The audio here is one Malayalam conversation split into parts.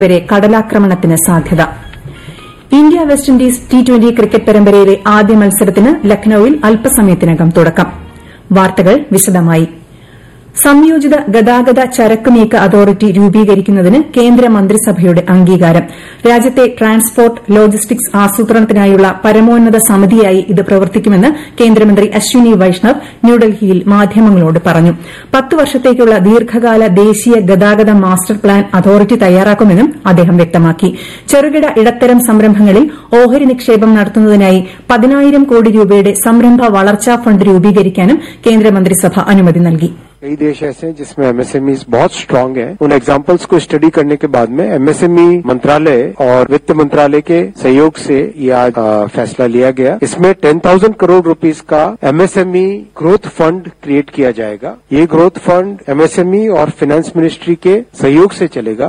വരെ കടലാക്രമണത്തിന് സാധ്യത India West Indies T twenty cricket പരമ്പരയിലെ ആദ്യ മത്സരത്തിന് ലക്നൌവിൽ അല്പസമയത്തിനകം തുടക്കം വാർത്തകൾ വിശദമായി സംയോജിത ഗതാഗത ചരക്ക് നീക്ക അതോറിറ്റി രൂപീകരിക്കുന്നതിന് കേന്ദ്ര മന്ത്രിസഭയുടെ അംഗീകാരം രാജ്യത്തെ ട്രാൻസ്പോർട്ട് ലോജിസ്റ്റിക്സ് ആസൂത്രണത്തിനായുള്ള പരമോന്നത സമിതിയായി ഇത് പ്രവർത്തിക്കുമെന്ന് കേന്ദ്രമന്ത്രി അശ്വിനി വൈഷ്ണവ് ന്യൂഡൽഹിയിൽ മാധ്യമങ്ങളോട് പറഞ്ഞു പത്ത് വർഷത്തേക്കുള്ള ദീർഘകാല ദേശീയ ഗതാഗത മാസ്റ്റർ പ്ലാൻ അതോറിറ്റി തയ്യാറാക്കുമെന്നും അദ്ദേഹം വ്യക്തമാക്കി ചെറുകിട ഇടത്തരം സംരംഭങ്ങളിൽ ഓഹരി നിക്ഷേപം നടത്തുന്നതിനായി പതിനായിരം കോടി രൂപയുടെ സംരംഭ വളർച്ചാ ഫണ്ട് രൂപീകരിക്കാനും കേന്ദ്രമന്ത്രിസഭ അനുമതി നൽകി कई देश ऐसे हैं जिसमें एमएसएमई बहुत स्ट्रांग है उन एग्जाम्पल्स को स्टडी करने के बाद में एमएसएमई मंत्रालय और वित्त मंत्रालय के सहयोग से ये आज आ, फैसला लिया गया इसमें टेन थाउजेंड करोड़ रुपीस का एमएसएमई ग्रोथ फंड क्रिएट किया जाएगा ये ग्रोथ फंड एमएसएमई और फाइनेंस मिनिस्ट्री के सहयोग से चलेगा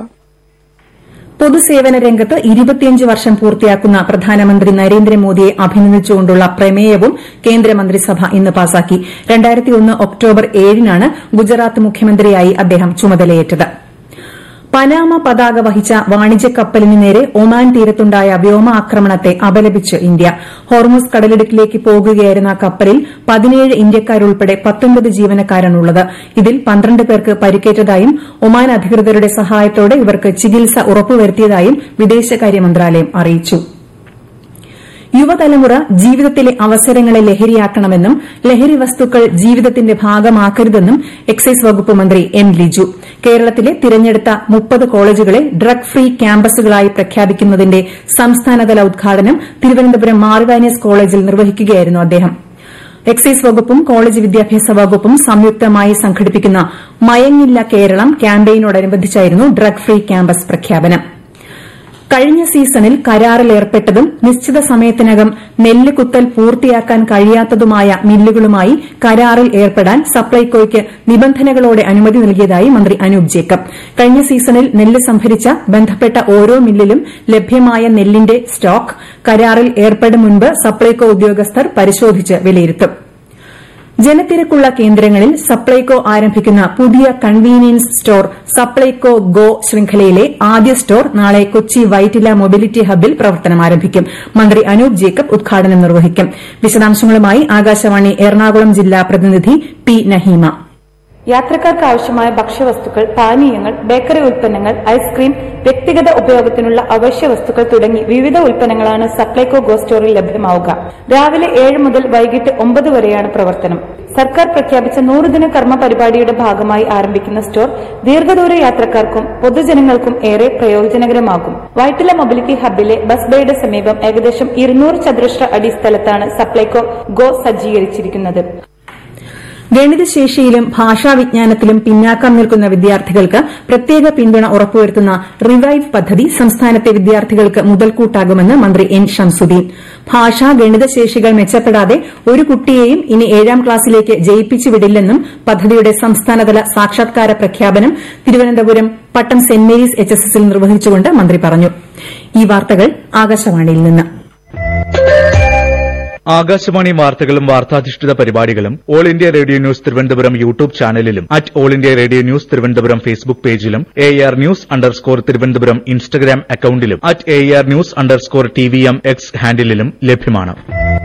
പൊതുസേവന രംഗത്ത് ഇരുപത്തിയഞ്ച് വർഷം പൂർത്തിയാക്കുന്ന പ്രധാനമന്ത്രി നരേന്ദ്രമോദിയെ അഭിനന്ദിച്ചുകൊണ്ടുള്ള പ്രമേയവും കേന്ദ്രമന്ത്രിസഭ ഇന്ന് പാസാക്കി ഒക്ടോബർ ഏഴിനാണ് ഗുജറാത്ത് മുഖ്യമന്ത്രിയായി അദ്ദേഹം ചുമതലയേറ്റത് പനാമ പതാക വഹിച്ച വാണിജ്യ കപ്പലിന് നേരെ ഒമാൻ തീരത്തുണ്ടായ വ്യോമാക്രമണത്തെ അപലപിച്ച് ഇന്ത്യ ഹോർമുസ് കടലിടുക്കിലേക്ക് പോകുകയായിരുന്ന കപ്പലിൽ പതിനേഴ് ഇന്ത്യക്കാരുൾപ്പെടെ പത്തൊൻപത് ജീവനക്കാരാണുള്ളത് ഇതിൽ പന്ത്രണ്ട് പേർക്ക് പരിക്കേറ്റതായും ഒമാൻ അധികൃതരുടെ സഹായത്തോടെ ഇവർക്ക് ചികിത്സ ഉറപ്പുവരുത്തിയതായും വിദേശകാര്യ മന്ത്രാലയം അറിയിച്ചു യുവതലമുറ ജീവിതത്തിലെ അവസരങ്ങളെ ലഹരിയാക്കണമെന്നും ലഹരി വസ്തുക്കൾ ജീവിതത്തിന്റെ ഭാഗമാക്കരുതെന്നും എക്സൈസ് വകുപ്പ് മന്ത്രി എം ലിജു കേരളത്തിലെ തിരഞ്ഞെടുത്ത മുപ്പത് കോളേജുകളെ ഡ്രഗ് ഫ്രീ ക്യാമ്പസുകളായി പ്രഖ്യാപിക്കുന്നതിന്റെ സംസ്ഥാനതല ഉദ്ഘാടനം തിരുവനന്തപുരം മാർവാനിയസ് കോളേജിൽ നിർവഹിക്കുകയായിരുന്നു അദ്ദേഹം എക്സൈസ് വകുപ്പും കോളേജ് വിദ്യാഭ്യാസ വകുപ്പും സംയുക്തമായി സംഘടിപ്പിക്കുന്ന മയങ്ങില്ല കേരളം ക്യാമ്പയിനോടനുബന്ധിച്ചായിരുന്നു ഡ്രഗ് ഫ്രീ ക്യാമ്പസ് പ്രഖ്യാപനം കഴിഞ്ഞ സീസണിൽ കരാറിലേർപ്പെട്ടതും നിശ്ചിത സമയത്തിനകം നെല്ല് കുത്തൽ പൂർത്തിയാക്കാൻ കഴിയാത്തതുമായ മില്ലുകളുമായി കരാറിൽ ഏർപ്പെടാൻ സപ്ലൈകോയ്ക്ക് നിബന്ധനകളോടെ അനുമതി നൽകിയതായി മന്ത്രി അനൂപ് ജേക്കബ് കഴിഞ്ഞ സീസണിൽ നെല്ല് സംഭരിച്ച ബന്ധപ്പെട്ട ഓരോ മില്ലിലും ലഭ്യമായ നെല്ലിന്റെ സ്റ്റോക്ക് കരാറിൽ ഏർപ്പെടും മുൻപ് സപ്ലൈകോ ഉദ്യോഗസ്ഥർ പരിശോധിച്ച് വിലയിരുത്തും ജനത്തിരക്കുള്ള കേന്ദ്രങ്ങളിൽ സപ്ലൈകോ ആരംഭിക്കുന്ന പുതിയ കൺവീനിയൻസ് സ്റ്റോർ സപ്ലൈകോ ഗോ ശൃംഖലയിലെ ആദ്യ സ്റ്റോർ നാളെ കൊച്ചി വൈറ്റില മൊബിലിറ്റി ഹബ്ബിൽ പ്രവർത്തനം ആരംഭിക്കും മന്ത്രി അനൂപ് ജേക്കബ് ഉദ്ഘാടനം നിർവഹിക്കും വിശദാംശങ്ങളുമായി ആകാശവാണി എറണാകുളം ജില്ലാ പ്രതിനിധി പി നഹീമ യാത്രക്കാർക്ക് ആവശ്യമായ ഭക്ഷ്യവസ്തുക്കൾ പാനീയങ്ങൾ ബേക്കറി ഉൽപ്പന്നങ്ങൾ ഐസ്ക്രീം വ്യക്തിഗത ഉപയോഗത്തിനുള്ള അവശ്യ വസ്തുക്കൾ തുടങ്ങി വിവിധ ഉൽപ്പന്നങ്ങളാണ് സപ്ലൈകോ ഗോ സ്റ്റോറിൽ ലഭ്യമാവുക രാവിലെ ഏഴ് മുതൽ വൈകിട്ട് ഒമ്പത് വരെയാണ് പ്രവർത്തനം സർക്കാർ പ്രഖ്യാപിച്ച നൂറുദിന കർമ്മ പരിപാടിയുടെ ഭാഗമായി ആരംഭിക്കുന്ന സ്റ്റോർ ദീർഘദൂര യാത്രക്കാർക്കും പൊതുജനങ്ങൾക്കും ഏറെ പ്രയോജനകരമാകും വൈറ്റില മൊബിലിറ്റി ഹബ്ബിലെ ബസ് ബേയുടെ സമീപം ഏകദേശം ഇരുന്നൂറ് ചതുരശ്ര അടി സ്ഥലത്താണ് സപ്ലൈകോ ഗോ സജ്ജീകരിച്ചിരിക്കുന്നത് ഗണിതശേഷിയിലും ഭാഷാവിജ്ഞാനത്തിലും പിന്നാക്കം നിൽക്കുന്ന വിദ്യാർത്ഥികൾക്ക് പ്രത്യേക പിന്തുണ ഉറപ്പുവരുത്തുന്ന റിവൈവ് പദ്ധതി സംസ്ഥാനത്തെ വിദ്യാർത്ഥികൾക്ക് മുതൽക്കൂട്ടാകുമെന്ന് മന്ത്രി എൻ ഷംസുദ്ദീൻ ഭാഷാ ഗണിതശേഷികൾ മെച്ചപ്പെടാതെ ഒരു കുട്ടിയെയും ഇനി ഏഴാം ക്ലാസ്സിലേക്ക് ജയിപ്പിച്ചു വിടില്ലെന്നും പദ്ധതിയുടെ സംസ്ഥാനതല സാക്ഷാത്കാര പ്രഖ്യാപനം Thiruvananthapuram Pattom Saint Mary's H S എസിൽ നിർവഹിച്ചുകൊണ്ട് മന്ത്രി പറഞ്ഞു ഈ വാർത്തകൾ ആകാശവാണിയിൽ നിന്ന് ആകാശവാണി വാർത്തകളും വാർത്താധിഷ്ഠിത പരിപാടികളും All India Radio news Thiruvananthapuram YouTube ചാനലിലും at All India Radio news Thiruvananthapuram Facebook പേജിലും A R news underscore Thiruvananthapuram Instagram അക്കൌണ്ടിലും at A R news underscore T V M X ഹാൻഡിലും ലഭ്യമാണ്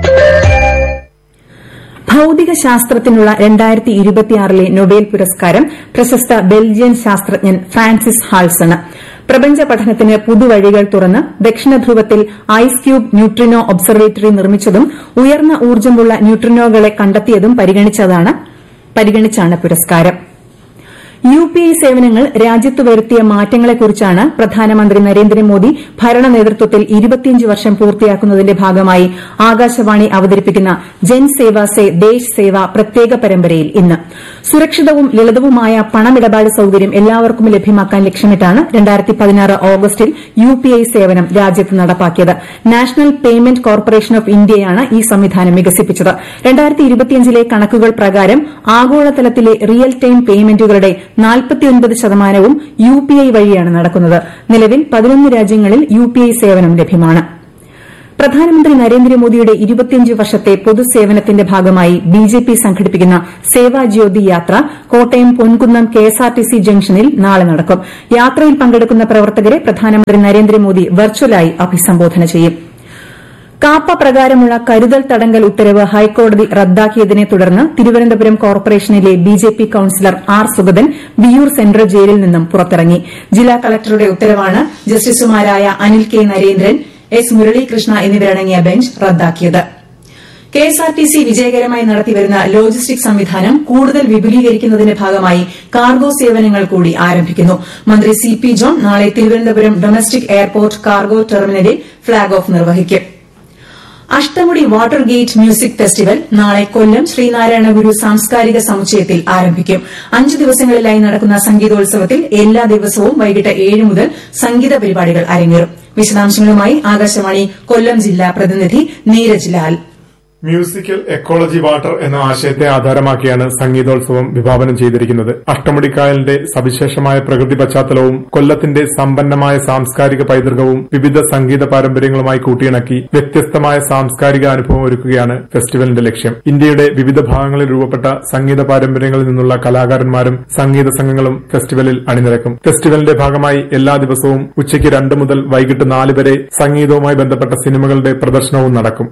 ഭൌതിക ശാസ്ത്രത്തിനുള്ള രണ്ടായിരത്തി ഇരുപത്തിയാറിലെ നൊബേൽ പുരസ്കാരം പ്രശസ്ത ബെൽജിയൻ ശാസ്ത്രജ്ഞൻ ഫ്രാൻസിസ് ഹാൾസണ് പ്രപഞ്ച പഠനത്തിന് പുതുവഴികൾ തുറന്ന് ദക്ഷിണധ്രുവത്തിൽ ഐസ് ക്യൂബ് ന്യൂട്രിനോ ഒബ്സർവേറ്ററി നിർമ്മിച്ചതും ഉയർന്ന ഊർജ്ജമുള്ള ന്യൂട്രിനോകളെ കണ്ടെത്തിയതും പരിഗണിച്ചാണ് പുരസ്കാരം യു പി ഐ സേവനങ്ങൾ രാജ്യത്ത് വരുത്തിയ മാറ്റങ്ങളെക്കുറിച്ചാണ് പ്രധാനമന്ത്രി നരേന്ദ്രമോദി ഭരണ നേതൃത്വത്തിൽ ഇരുപത്തിയഞ്ച് വർഷം പൂർത്തിയാക്കുന്നതിന്റെ ഭാഗമായി ആകാശവാണി അവതരിപ്പിക്കുന്ന ജൻ സേവ സേ ദേശ് സേവ പ്രത്യേക പരമ്പരയിൽ ഇന്ന് സുരക്ഷിതവും ലളിതവുമായ പണമിടപാട് സൌകര്യം എല്ലാവർക്കും ലഭ്യമാക്കാൻ ലക്ഷ്യമിട്ടാണ് ഓഗസ്റ്റിൽ യു പി ഐ സേവനം രാജ്യത്ത് നടപ്പാക്കിയത് നാഷണൽ പേയ്മെന്റ് കോർപ്പറേഷൻ ഓഫ് ഇന്ത്യയാണ് ഈ സംവിധാനം വികസിപ്പിച്ചത് ലെ കണക്കുകൾ പ്രകാരം ആഗോളതലത്തിലെ റിയൽ ടൈം പേയ്മെന്റുകളുടെ നാൽപ്പത്തിയൊൻപത് ശതമാനവും യു പി ഐ വഴിയാണ് നടക്കുന്നത് നിലവിൽ പതിനൊന്ന് രാജ്യങ്ങളിൽ യു പി ഐ സേവനം ലഭ്യമാണ് പ്രധാനമന്ത്രി നരേന്ദ്രമോദിയുടെ ഇരുപത്തിയഞ്ച് വർഷത്തെ പൊതുസേവനത്തിന്റെ ഭാഗമായി ബിജെപി സംഘടിപ്പിക്കുന്ന സേവാജ്യോതി യാത്ര കോട്ടയം പൊൻകുന്നം കെഎസ്ആർടിസി ജംഗ്ഷനിൽ നാളെ നടക്കും യാത്രയിൽ പങ്കെടുക്കുന്ന പ്രവർത്തകരെ പ്രധാനമന്ത്രി നരേന്ദ്രമോദി വെർച്വലായി അഭിസംബോധന ചെയ്യും കാപ്പ പ്രകാരമുള്ള കരുതൽ തടങ്കൽ ഉത്തരവ് ഹൈക്കോടതി റദ്ദാക്കിയതിനെ തുടർന്ന് തിരുവനന്തപുരം കോർപ്പറേഷനിലെ BJP councillor R Sugathan Viyyur central ജയിലിൽ നിന്നും പുറത്തിറങ്ങി ജില്ലാ കളക്ടറുടെ ഉത്തരവാണ് ജസ്റ്റിസുമാരായ അനിൽ കെ നരേന്ദ്രൻ എസ് മുരളീകൃഷ്ണ എന്നിവരടങ്ങിയ ബെഞ്ച് റദ്ദാക്കിയത് കെഎസ്ആർടിസി വിജയകരമായി നടത്തിവരുന്ന ലോജിസ്റ്റിക് സംവിധാനം കൂടുതൽ വിപുലീകരിക്കുന്നതിന്റെ ഭാഗമായി കാർഗോ സേവനങ്ങൾ കൂടി ആരംഭിക്കുന്നു മന്ത്രി സി പി ജോൺ നാളെ തിരുവനന്തപുരം ഡൊമസ്റ്റിക് എയർപോർട്ട് കാർഗോ ടെർമിനലിൽ ഫ്ളാഗ് ഓഫ് നിർവഹിക്കും Ashtamudi water gate music festival നാളെ കൊല്ലം ശ്രീനാരായണ ഗുരു സാംസ്കാരിക സമുച്ചയത്തിൽ ആരംഭിക്കും അഞ്ച് ദിവസങ്ങളിലായി നടക്കുന്ന സംഗീതോത്സവത്തിൽ എല്ലാ ദിവസവും വൈകിട്ട് ഏഴ് മുതൽ സംഗീത പരിപാടികൾ അരങ്ങേറും വിശദാംശങ്ങളുമായി ആകാശവാണി കൊല്ലം ജില്ലാ പ്രതിനിധി Neeraj Lal musical ecology water എന്ന ആശയത്തെ ആധാരമാക്കിയാണ് സംഗീതോത്സവം വിഭാവനം ചെയ്തിരിക്കുന്നത് അഷ്ടമുടിക്കായലിന്റെ സവിശേഷമായ പ്രകൃതി പശ്ചാത്തലവും കൊല്ലത്തിന്റെ സമ്പന്നമായ സാംസ്കാരിക പൈതൃകവും വിവിധ സംഗീത പാരമ്പര്യങ്ങളുമായി കൂട്ടിയിണക്കി വ്യത്യസ്തമായ സാംസ്കാരിക അനുഭവം ഒരുക്കുകയാണ് ഫെസ്റ്റിവലിന്റെ ലക്ഷ്യം ഇന്ത്യയുടെ വിവിധ ഭാഗങ്ങളിൽ രൂപപ്പെട്ട സംഗീത പാരമ്പര്യങ്ങളിൽ നിന്നുള്ള കലാകാരന്മാരും സംഗീത സംഘങ്ങളും ഫെസ്റ്റിവലിൽ അണിനിരക്കും ഫെസ്റ്റിവലിന്റെ ഭാഗമായി എല്ലാ ദിവസവും ഉച്ചയ്ക്ക് രണ്ട് മുതൽ വൈകിട്ട് നാല് വരെ സംഗീതവുമായി ബന്ധപ്പെട്ട സിനിമകളുടെ പ്രദർശനവും നടക്കും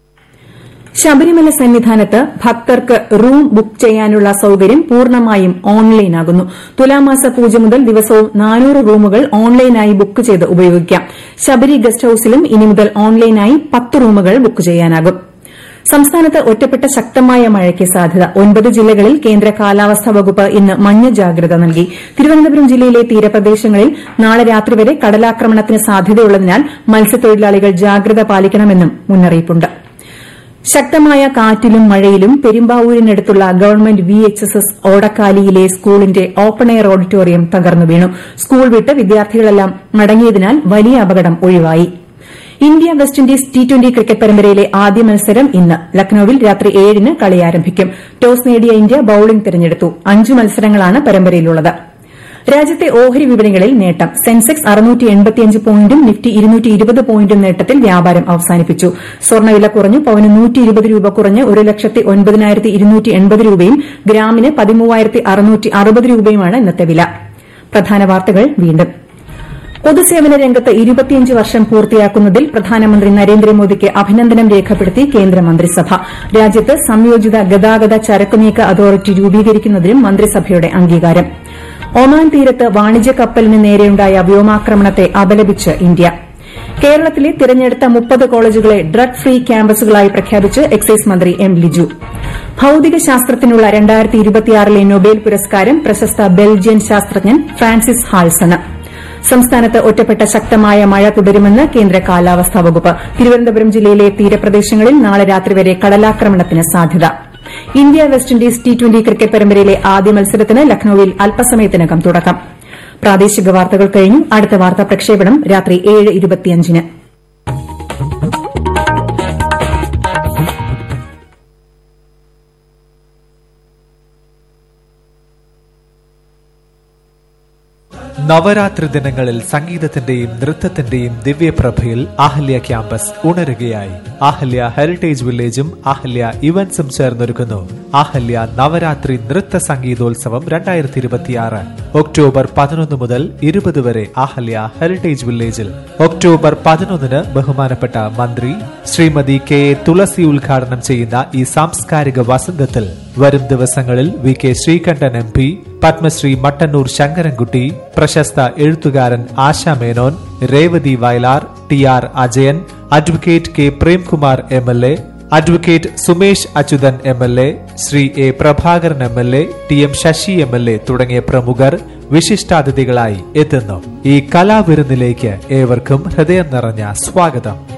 ശബരിമല സന്നിധാനത്ത് ഭക്തർക്ക് റൂം ബുക്ക് ചെയ്യാനുള്ള സൌകര്യം പൂർണ്ണമായും ഓൺലൈനാകുന്നു തുലാമാസ പൂജ മുതൽ ദിവസവും നാനൂറ് റൂമുകൾ ഓൺലൈനായി ബുക്ക് ചെയ്ത് ഉപയോഗിക്കാം ശബരി ഗസ്റ്റ് ഹൌസിലും ഇനി മുതൽ ഓൺലൈനായി പത്ത് റൂമുകൾ ബുക്ക് ചെയ്യാനാകും സംസ്ഥാനത്ത് ഒറ്റപ്പെട്ട ശക്തമായ മഴയ്ക്ക് സാധ്യത ഒൻപത് ജില്ലകളിൽ കേന്ദ്ര കാലാവസ്ഥാ വകുപ്പ് ഇന്ന് മഞ്ഞ ജാഗ്രത നൽകി തിരുവനന്തപുരം ജില്ലയിലെ തീരപ്രദേശങ്ങളിൽ നാളെ രാത്രി വരെ കടലാക്രമണത്തിന് സാധ്യതയുള്ളതിനാൽ മത്സ്യത്തൊഴിലാളികൾ ജാഗ്രത പാലിക്കണമെന്നും മുന്നറിയിപ്പുണ്ട് ശക്തമായ കാറ്റിലും മഴയിലും പെരുമ്പാവൂരിനടുത്തുള്ള government V H S S ഓടക്കാലിയിലെ സ്കൂളിന്റെ ഓപ്പൺ എയർ ഓഡിറ്റോറിയം തകർന്നു വീണു സ്കൂൾ വിട്ട് വിദ്യാർത്ഥികളെല്ലാം മടങ്ങിയതിനാൽ വലിയ അപകടം ഒഴിവായി India West Indies T twenty cricket പരമ്പരയിലെ ആദ്യ മത്സരം ഇന്ന് ലക്നൌവിൽ രാത്രി ഏഴിന് കളി ആരംഭിക്കും ടോസ് നേടിയ ഇന്ത്യ ബൌളിംഗ് തെരഞ്ഞെടുത്തു അഞ്ച് മത്സരങ്ങളാണ് പരമ്പരയിലുള്ളത് രാജ്യത്തെ ഓഹരി വിപണികളിൽ നേട്ടം സെൻസെക്സ് പോയിന്റും നിഫ്റ്റി പോയിന്റും നേട്ടത്തിൽ വ്യാപാരം അവസാനിപ്പിച്ചു സ്വർണ്ണവില കുറഞ്ഞു പവന് നൂറ്റി രൂപ കുറഞ്ഞ് ഒരു ലക്ഷത്തി ഒൻപതിനായിരത്തി ഇരുന്നൂറ്റി എൺപത് രൂപയും ഗ്രാമിന് പതിമൂവായിരത്തി അറുന്നൂറ്റി അറുപത് രൂപയുമാണ് ഇന്നത്തെ വില പ്രധാന വാർത്തകൾ വീണ്ടും പൊതുസേവന രംഗത്ത് ഇരുപത്തിയഞ്ച് വർഷം പൂർത്തിയാക്കുന്നതിൽ പ്രധാനമന്ത്രി നരേന്ദ്രമോദിക്ക് അഭിനന്ദനം രേഖപ്പെടുത്തി കേന്ദ്രമന്ത്രിസഭ രാജ്യത്ത് സംയോജിത ഗതാഗത ചരക്കുനീക്ക അതോറിറ്റി രൂപീകരിക്കുന്നതിനും മന്ത്രിസഭയുടെ അംഗീകാരം ഒമാൻ തീരത്ത് വാണിജ്യ കപ്പലിന് നേരെയുണ്ടായ വ്യോമാക്രമണത്തെ അപലപിച്ച് ഇന്ത്യ കേരളത്തിലെ തിരഞ്ഞെടുത്ത മുപ്പത് കോളേജുകളെ ഡ്രഗ് ഫ്രീ ക്യാമ്പസുകളായി പ്രഖ്യാപിച്ച് എക്സൈസ് മന്ത്രി എം ലിജു ഭൌതിക ശാസ്ത്രത്തിനുള്ള രണ്ടായിരത്തി ഇരുപത്തിയാറിലെ നൊബേൽ പുരസ്കാരം പ്രശസ്ത ബെൽജിയൻ ശാസ്ത്രജ്ഞൻ ഫ്രാൻസിസ് ഹാൾസണ് സംസ്ഥാനത്ത് ഒറ്റപ്പെട്ട ശക്തമായ മഴ തുടരുമെന്ന് കേന്ദ്ര കാലാവസ്ഥാ വകുപ്പ് തിരുവനന്തപുരം ജില്ലയിലെ തീരപ്രദേശങ്ങളിൽ നാളെ രാത്രി വരെ കടലാക്രമണത്തിന് സാധ്യത India West Indies T twenty cricket പരമ്പരയിലെ ആദ്യ മത്സരത്തിന് ലക്നൌവിൽ അല്പസമയത്തിനകം തുടക്കം പ്രാദേശിക വാർത്തകൾ കഴിഞ്ഞു അടുത്ത വാർത്താ പ്രക്ഷേപണം രാത്രി ഏഴ് ഇരുപത്തിയഞ്ചിന് നവരാത്രി ദിനങ്ങളിൽ സംഗീതത്തിന്റെയും നൃത്തത്തിന്റെയും ദിവ്യപ്രഭയിൽ ആഹല്യ ക്യാമ്പസ് ഉണരുകയായി ആഹല്യ ഹെറിറ്റേജ് വില്ലേജും ആഹല്യ ഇവന്റ്സും ചേർന്നൊരുക്കുന്നു ആഹല്യ നവരാത്രി നൃത്ത സംഗീതോത്സവം രണ്ടായിരത്തി ഇരുപത്തിയാറ് ഒക്ടോബർ പതിനൊന്ന് മുതൽ ഇരുപത് വരെ ആഹല്യ ഹെറിറ്റേജ് വില്ലേജിൽ ഒക്ടോബർ പതിനൊന്നിന് ബഹുമാനപ്പെട്ട മന്ത്രി ശ്രീമതി കെ എ തുളസി ഉദ്ഘാടനം ചെയ്യുന്ന ഈ സാംസ്കാരിക വസന്തത്തിൽ വരും ദിവസങ്ങളിൽ V K Sreekandan M P Padmashri Mattannur Sankarankutty പ്രശസ്ത എഴുത്തുകാരൻ Asha Menon Revathi Vayalar T R Ajayan advocate K Premkumar M L A advocate Sumesh Achuthan M L A Shri A Prabhakaran M L A T M Sasi M L A തുടങ്ങിയ പ്രമുഖർ വിശിഷ്ടാതിഥികളായി എത്തുന്നു ഈ കലാവിരുന്നിലേക്ക് ഏവർക്കും ഹൃദയം നിറഞ്ഞ സ്വാഗതം